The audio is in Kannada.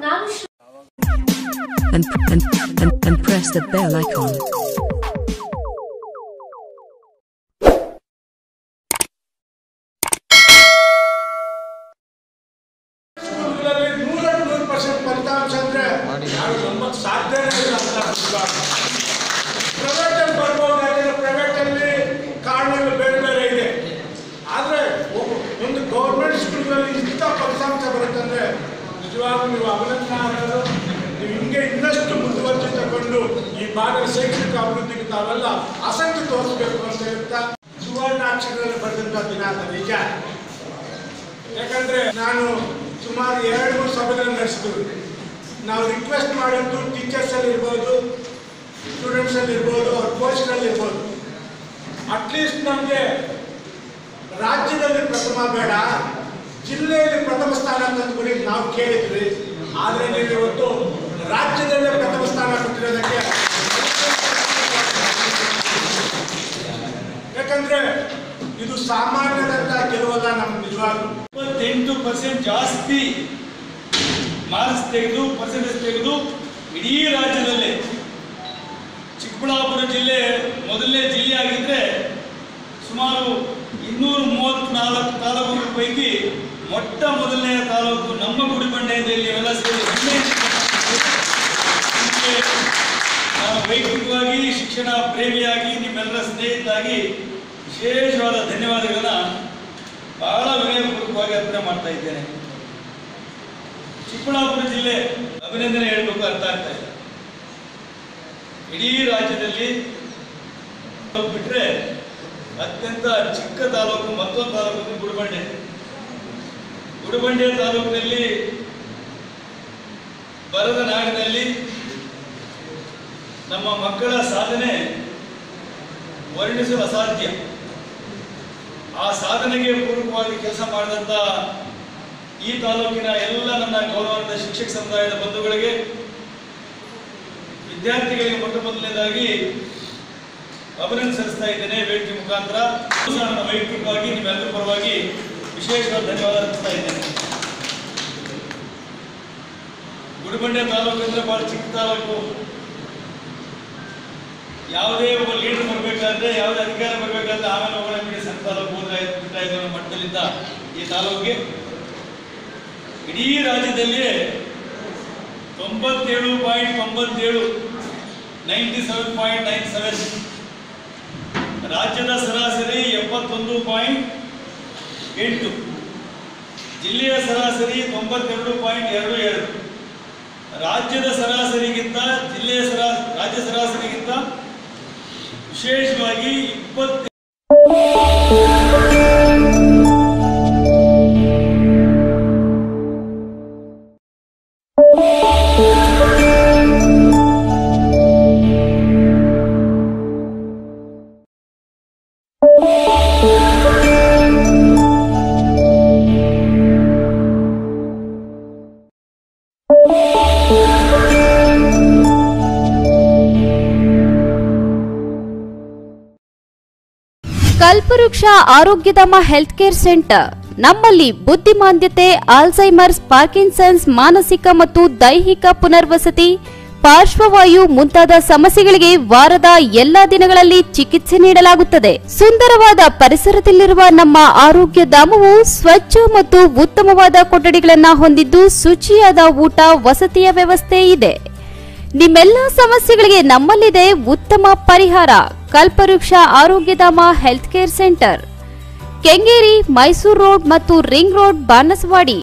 ನಾನು ಶ್ರ- and, and, and, and press the bell icon. ಸ್ಕೂಲ್ಗಳಲ್ಲಿ ನೂರಕ್ಕೆ ನೂರು ಪರ್ಸೆಂಟ್ ಫಲಿತಾಂಶ ಅಂದ್ರೆ ಯಾರು ನಂಬಕ್ ಸಾಧ್ಯನೇ ಇಲ್ಲ ಅಂತ ಪ್ರೈವೇಟಲ್ಲಿ ಬರ್ಬೋದು ಯಾಕಂದ್ರೆ ಪ್ರೈವೇಟಲ್ಲಿ ಕಾರಣಗಳು ಬೇರೆ ಬೇರೆ ಇದೆ ಆದರೆ ಒಂದು ಗೌರ್ಮೆಂಟ್ ಸ್ಕೂಲ್ಗಳಲ್ಲಿ ಇಂಥ ಫಲಿತಾಂಶ ಬರುತ್ತಂದ್ರೆ ನಿಜವಾಗ್ಲೂ ನೀವು ಅಭಿನಂದನಾರ್ಹರು ನೀವು ಹಿಂಗೆ ಇನ್ನಷ್ಟು ಮುಂದುವರಿಸಿ ತಗೊಂಡು ಈ ಭಾಗದ ಶೈಕ್ಷಣಿಕ ಅಭಿವೃದ್ಧಿಗೆ ತಾವೆಲ್ಲ ಆಸಕ್ತಿ ತೋರಿಸಬೇಕು ಅಂತ ಹೇಳ್ತಾ ಸುವರ್ಣಾಕ್ಷರದಲ್ಲಿ ಬರೆದಂಥ ದಿನ ಅದು ನಿಜ ಯಾಕಂದ್ರೆ ನಾನು ಸುಮಾರು ಎರಡು ಮೂರು ಸಭೆಗಳನ್ನು ನಡೆಸಿದ್ವಿ ನಾವು ರಿಕ್ವೆಸ್ಟ್ ಮಾಡಿದ್ದು ಟೀಚರ್ಸ್ ಅಲ್ಲಿ ಇರ್ಬೋದು ಸ್ಟೂಡೆಂಟ್ಸ್ ಅಲ್ಲಿ ಇರ್ಬೋದು ಅವ್ರ ಪೋಸ್ಟಲ್ಲಿ ಇರ್ಬೋದು ಅಟ್ಲೀಸ್ಟ್ ನಮಗೆ ರಾಜ್ಯದಲ್ಲಿ ಪ್ರಥಮ ಬೇಡ ಜಿಲ್ಲೆಯಲ್ಲಿ ಪ್ರಥಮ ಸ್ಥಾನ ತಂದುಕೊಡಿ ನಾವು ಕೇಳಿದ್ವಿ ಆದರೆ ನೀವು ಇವತ್ತು ರಾಜ್ಯದಲ್ಲೇ ಪ್ರಥಮ ಸ್ಥಾನ ಕೊಟ್ಟಿರೋದಕ್ಕೆ ಯಾಕಂದ್ರೆ ಇದು ಸಾಮಾನ್ಯದಂತ ಗೆಲುವಲ್ಲ ನಮ್ಗೆ ನಿಜವಾಗ್ಲೂ ಇಪ್ಪತ್ತೆಂಟು ಪರ್ಸೆಂಟ್ ಜಾಸ್ತಿ ಮಾರ್ಕ್ಸ್ ತೆಗೆದು ಪರ್ಸೆಂಟೇಜ್ ತೆಗೆದು ಇಡೀ ರಾಜ್ಯದಲ್ಲೇ ಚಿಕ್ಕಬಳ್ಳಾಪುರ ಜಿಲ್ಲೆ ಮೊದಲನೇ ಜಿಲ್ಲೆ ಆಗಿದ್ರೆ ಸುಮಾರು ಇನ್ನೂರ ಮೂವತ್ತ್ನಾಲ್ಕು ತಾಲೂಕುಗಳ ಪೈಕಿ ಮೊಟ್ಟ ಮೊದಲನೆಯ ತಾಲೂಕು ನಮ್ಮ ಗುಡಿಬಂಡೆಯಲ್ಲಿ ಇವೆಲ್ಲ ಸೇರಿ ಹೆಮ್ಮೆ ಇದಕ್ಕೆ ನಾನು ವೈಯಕ್ತಿಕವಾಗಿ ಶಿಕ್ಷಣ ಪ್ರೇಮಿಯಾಗಿ ನಿಮ್ಮೆಲ್ಲರ ಸ್ನೇಹಿತರಾಗಿ ವಿಶೇಷವಾದ ಧನ್ಯವಾದಗಳನ್ನ ಬಹಳ ವಿನಯಪೂರ್ವಕವಾಗಿ ಅರ್ಪಣೆ ಮಾಡ್ತಾ ಇದ್ದೇನೆ ಚಿಕ್ಕಬಳ್ಳಾಪುರ ಜಿಲ್ಲೆ ಅಭಿನಂದನೆ ಹೇಳಬೇಕು ಅರ್ಥ ಆಗ್ತಾ ಇಲ್ಲ ಇಡೀ ರಾಜ್ಯದಲ್ಲಿ ಬಿಟ್ರೆ ಅತ್ಯಂತ ಚಿಕ್ಕ ತಾಲೂಕು ಮತ್ತೊಂದು ತಾಲೂಕು ಗುಡಿಬಂಡೆ ಗುಡಿಬಂಡೆ ತಾಲೂಕಿನಲ್ಲಿ ಬರದ ನಾಡಿನಲ್ಲಿ ನಮ್ಮ ಮಕ್ಕಳ ಸಾಧನೆ ವರ್ಣಿಸಲು ಅಸಾಧ್ಯ ಆ ಸಾಧನೆಗೆ ಪೂರಕವಾಗಿ ಕೆಲಸ ಮಾಡಿದಂಥ ಈ ತಾಲೂಕಿನ ಎಲ್ಲ ನನ್ನ ಗೌರವಾನ್ವಿತ ಶಿಕ್ಷಕ ಸಮುದಾಯದ ಬಂಧುಗಳಿಗೆ ವಿದ್ಯಾರ್ಥಿಗಳಿಗೆ ಮೊಟ್ಟ ಮೊದಲನೇದಾಗಿ ಅಭಿನಂದನೆ ಸಲ್ಲಿಸ್ತಾ ಇದ್ದೇನೆ ವೇದಿಕೆ ಮುಖಾಂತರ ಸಹ ನನ್ನ ವೈಯಕ್ತಿಕವಾಗಿ ನಿಮ್ಮೆಲ್ಲರ ಪರವಾಗಿ ವಿಶೇಷವಾದ ಧನ್ಯವಾದ ಅರ್ಪಿಸ್ತಾ ಇದ್ದೇನೆ ಗುಡಿಬಂಡೆ ತಾಲೂಕು ಅಂದ್ರೆ ಬಹಳ ಚಿಕ್ಕ ತಾಲೂಕು ಯಾವುದೇ ಒಬ್ಬ ಲೀಡರ್ ಬರಬೇಕಾದ್ರೆ ಯಾವುದೇ ಅಧಿಕಾರ ಬರಬೇಕಾದ್ರೆ ಆಮೇಲೆ ಒಬ್ಬರ ಬಿಡಿ ಸಣ್ಣ ತಾಲೂಕು ಹೋದ್ರೆ ಬಿಡ್ತಾ ಇದ್ದ ಮಟ್ಟದಲ್ಲಿದ್ದ ಈ ತಾಲೂಕಿಗೆ ಇಡೀ ರಾಜ್ಯದಲ್ಲಿಯೇ ತೊಂಬತ್ತೇಳು ಪಾಯಿಂಟ್ ತೊಂಬತ್ತೇಳು ninety seven point nine seven ರಾಜ್ಯದ ಸರಾಸರಿ ಎಪ್ಪತ್ತೊಂದು ಪಾಯಿಂಟ್ ಎಂಟು ಜಿಲ್ಲೆಯ ಸರಾಸರಿ ತೊಂಬತ್ತೆರಡು ಪಾಯಿಂಟ್ ಎರಡು ಎರಡು ರಾಜ್ಯದ ಸರಾಸರಿಗಿಂತ ಜಿಲ್ಲೆಯ ಸರಾ ರಾಜ್ಯ ಸರಾಸರಿಗಿಂತ ವಿಶೇಷವಾಗಿ ಇಪ್ಪತ್ತು ಕಲ್ಪವೃಕ್ಷ ಆರೋಗ್ಯಧಾಮ ಹೆಲ್ತ್ ಕೇರ್ ಸೆಂಟರ್ ನಮ್ಮಲ್ಲಿ ಬುದ್ಧಿಮಾಂದ್ಯತೆ ಆಲ್ಝೈಮರ್ಸ್ ಪಾರ್ಕಿನ್ಸನ್ಸ್ ಮಾನಸಿಕ ಮತ್ತು ದೈಹಿಕ ಪುನರ್ವಸತಿ ಪಾರ್ಶ್ವವಾಯು ಮುಂತಾದ ಸಮಸ್ಯೆಗಳಿಗೆ ವಾರದ ಎಲ್ಲಾ ದಿನಗಳಲ್ಲಿ ಚಿಕಿತ್ಸೆ ನೀಡಲಾಗುತ್ತದೆ ಸುಂದರವಾದ ಪರಿಸರದಲ್ಲಿರುವ ನಮ್ಮ ಆರೋಗ್ಯ ಧಾಮವು ಸ್ವಚ್ಛ ಮತ್ತು ಉತ್ತಮವಾದ ಕೊಠಡಿಗಳನ್ನ ಹೊಂದಿದ್ದು ಶುಚಿಯಾದ ಊಟ ವಸತಿಯ ವ್ಯವಸ್ಥೆ ಇದೆ ನಿಮ್ಮೆಲ್ಲ ಸಮಸ್ಯೆಗಳಿಗೆ ನಮ್ಮಲ್ಲಿದೆ ಉತ್ತಮ ಪರಿಹಾರ Kalpavriksha Arogyadhama health care centre Kengeri Mysuru road ಮತ್ತು ರಿಂಗ್ ರೋಡ್ ಬಾನಸವಾಡಿ